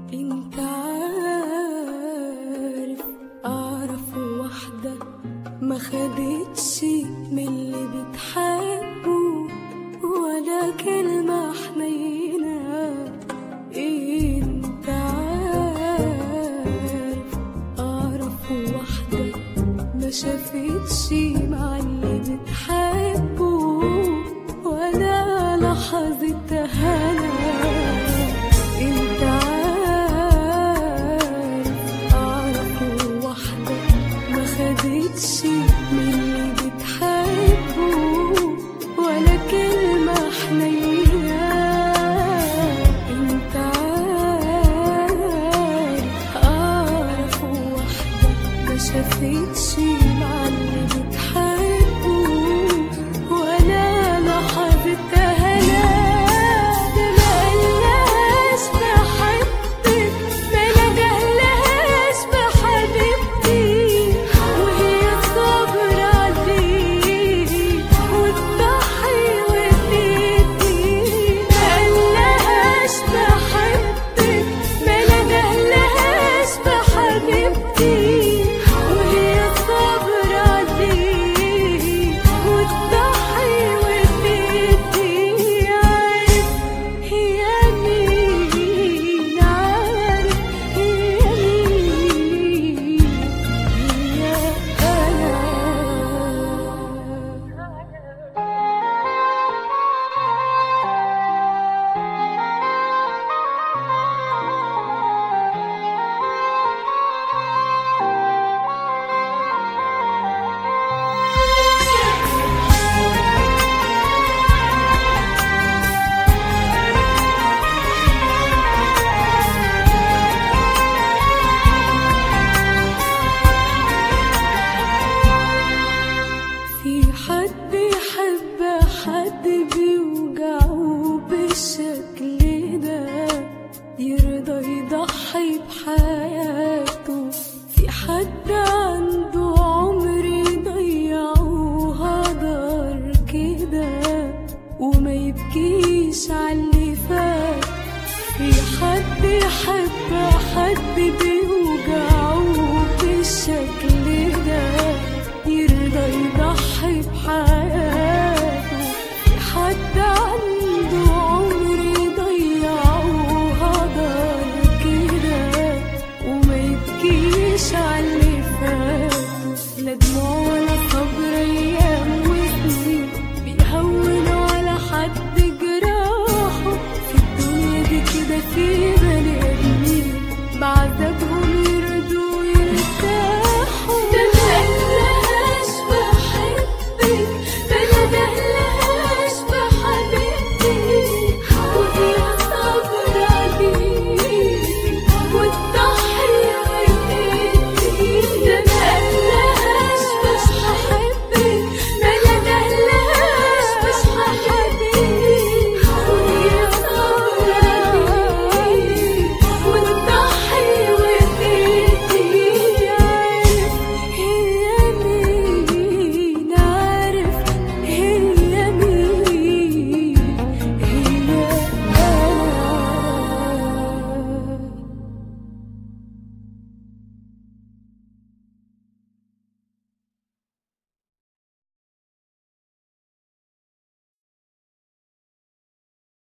انت عارف اعرف واحدة ما خدتش من اللي بتحبه ولا كلمة حنينة انت عارف اعرف واحدة ما شافتش مع اللي بتحبه ولا لحظة هنا انت عارف اعرف واحدة ما خدتش من اللي بتحبه ولا كلمة حنينة انت عارف اعرف واحدة ما شافتش مع اللي بتحبه ولا لحظة هنا ده ما قالهاش بحبك ما ندهلهاش بحبيبتي وهي صابرة عليك وتضحي وتدي ما قالهاش بحبك ما ندهلهاش بحبيبتي وهي صابرة عليك وتضحي وتدي عارف هي مين عارف هي مين هي أنا في حد يحب حد بيوجعه بالشكل ده يرضى يضحي بحياته في حد عنده عمر يضيعه هدر كده وما يبكيش عاللي فات في حد يحب حد بيوجع